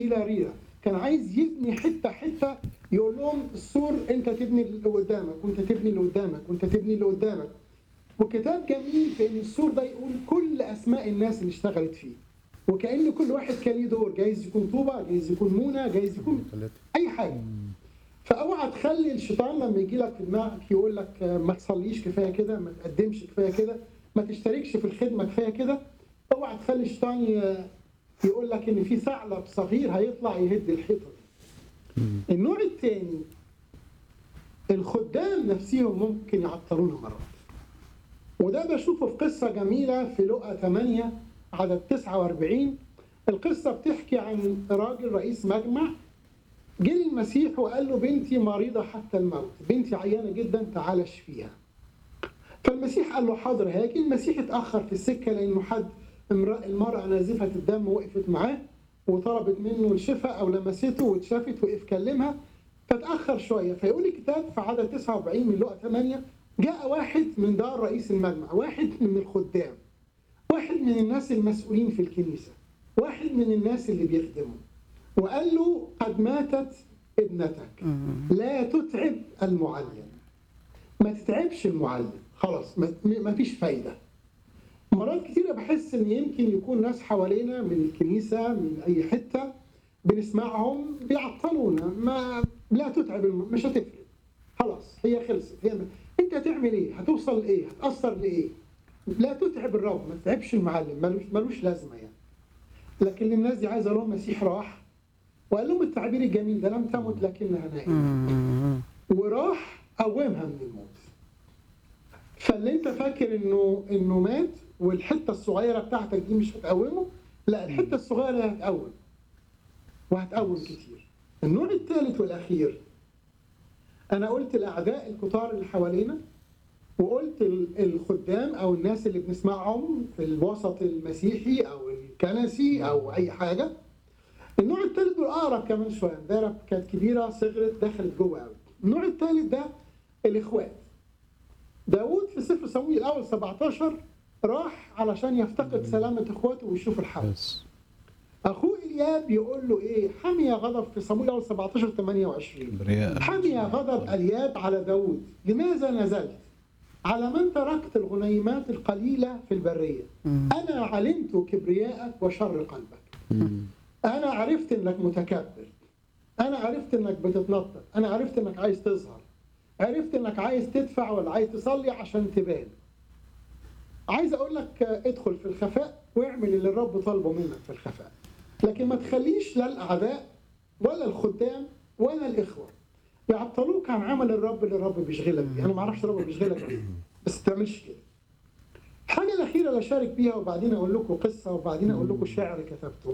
الى ريرة كان عايز يبني حته حته يقول لهم السور انت تبني اللي قدامك وانت تبني اللي قدامك وانت تبني اللي قدامك وكتاب جميل في ان السور ده يقول كل اسماء الناس اللي اشتغلت فيه وكان كل واحد كان ليه دور جايز يكون طوبه جايز يكون مونه جايز يكون اي حاجه فاوعى تخلي الشيطان لما يجي لك في دماغك يقول لك آه، ما تصليش كفايه كده ما تقدمش كفايه كده ما تشتركش في الخدمه كفايه كده اوعى تخلي الشيطان ي- يقول لك ان في ثعلب صغير هيطلع يهد الحيطه دي. النوع الثاني الخدام نفسهم ممكن يعطلونا مرات وده بشوفه في قصه جميله في لقا 8 عدد 49 القصه بتحكي عن راجل رئيس مجمع جه المسيح وقال له بنتي مريضة حتى الموت بنتي عيانة جدا تعال اشفيها فالمسيح قال له حاضر هاجي المسيح اتأخر في السكة لأنه حد امرأة المرأة نازفة الدم وقفت معاه وطلبت منه الشفاء أو لمسته واتشافت وقف كلمها فتأخر شوية فيقول الكتاب في عدد 49 من لقا 8 جاء واحد من دار رئيس المجمع واحد من الخدام واحد من الناس المسؤولين في الكنيسة واحد من الناس اللي بيخدموا وقال له قد ماتت ابنتك لا تتعب المعلم ما تتعبش المعلم خلاص ما ما فيش فايدة مرات كتيرة بحس ان يمكن يكون ناس حوالينا من الكنيسة من اي حتة بنسمعهم بيعطلونا ما لا تتعب الم... مش هتفرق خلاص هي خلصت هي م... انت هتعمل ايه هتوصل لايه هتأثر لايه لا تتعب الرب ما تتعبش المعلم ملوش, ملوش لازمة يعني لكن الناس دي عايزة لهم مسيح راح وقال لهم التعبير الجميل ده لم تمت لكنها نائمة وراح قومها من الموت فاللي انت فاكر انه انه مات والحته الصغيره بتاعتك دي مش هتقومه لا الحته الصغيره هتقوم وهتقوم كتير النوع الثالث والاخير انا قلت الاعداء الكتار اللي حوالينا وقلت ال- الخدام او الناس اللي بنسمعهم في الوسط المسيحي او الكنسي او اي حاجه النوع الثالث والاقرب كمان شويه الدايره كانت كبيره صغرت دخلت جوه قوي النوع الثالث ده الاخوات داود في سفر صمويل الاول 17 راح علشان يفتقد سلامه اخواته ويشوف الحال بس اخوه الياب يقول له ايه حمي غضب في صمويل الاول 17 28 كبرياء حمي غضب الياب على داود لماذا نزلت على من تركت الغنيمات القليله في البريه انا علمت كبرياءك وشر قلبك انا عرفت انك متكبر انا عرفت انك بتتنطط انا عرفت انك عايز تظهر عرفت انك عايز تدفع ولا عايز تصلي عشان تبان عايز اقول لك آه، ادخل في الخفاء واعمل اللي الرب طالبه منك في الخفاء لكن ما تخليش لا الاعداء ولا الخدام ولا الاخوه يعطلوك عن عمل الرب اللي الرب بيشغلك بيه انا ما اعرفش الرب بيشغلك بيه بس ما تعملش كده الحاجه الاخيره اللي اشارك بيها وبعدين اقول لكم قصه وبعدين اقول لكم شعر كتبته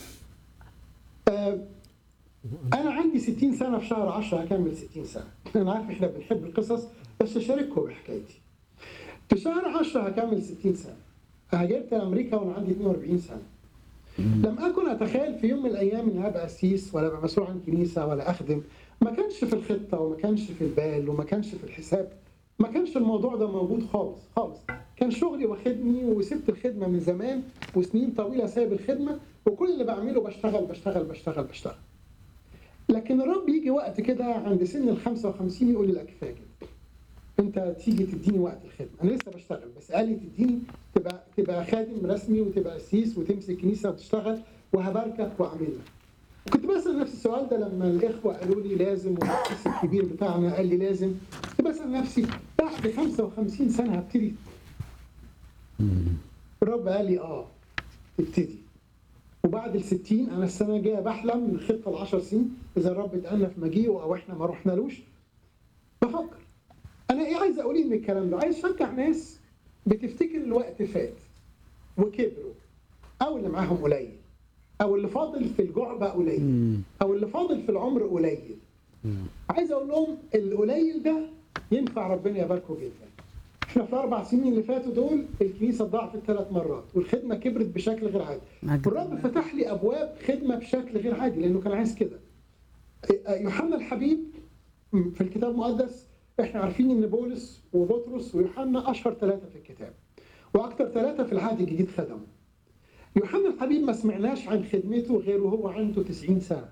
آه، انا عندي 60 سنه في شهر 10 هكمل 60 سنه انا عارف احنا بنحب القصص بس اشارككم بحكايتي في شهر 10 هكمل 60 سنه هاجرت لامريكا وانا عندي 42 سنه لم اكن اتخيل في يوم من الايام اني هبقى قسيس ولا ابقى مسؤول عن كنيسه ولا اخدم ما كانش في الخطه وما كانش في البال وما كانش في الحساب ما كانش الموضوع ده موجود خالص خالص كان شغلي واخدني وسبت الخدمه من زمان وسنين طويله سايب الخدمه وكل اللي بعمله بشتغل بشتغل بشتغل بشتغل لكن الرب يجي وقت كده عند سن ال 55 يقول لي لا كفايه كده انت تيجي تديني وقت الخدمه انا لسه بشتغل بس قال لي تديني تبقى تبقى خادم رسمي وتبقى قسيس وتمسك كنيسه وتشتغل وهباركك واعمل لك كنت بسال نفسي السؤال ده لما الاخوه قالوا لي لازم والقسيس الكبير بتاعنا قال لي لازم كنت بسال نفسي بعد 55 سنه هبتدي الرب قال لي اه ابتدي وبعد ال 60 انا السنه الجايه بحلم من الخطه ال 10 سنين اذا الرب اتأنى في مجيئه او احنا ما رحنالوش بفكر انا ايه عايز اقول إيه من الكلام ده عايز اشجع ناس بتفتكر الوقت فات وكبروا او اللي معاهم قليل او اللي فاضل في الجعبه قليل او اللي فاضل في العمر قليل عايز اقول لهم القليل ده ينفع ربنا يباركه جدا احنا في الاربع سنين اللي فاتوا دول الكنيسه ضعفت ثلاث مرات والخدمه كبرت بشكل غير عادي مجد والرب فتح لي ابواب خدمه بشكل غير عادي لانه كان عايز كده يوحنا الحبيب في الكتاب المقدس احنا عارفين ان بولس وبطرس ويوحنا اشهر ثلاثه في الكتاب واكثر ثلاثه في العهد الجديد خدموا يوحنا الحبيب ما سمعناش عن خدمته غير وهو عنده 90 سنة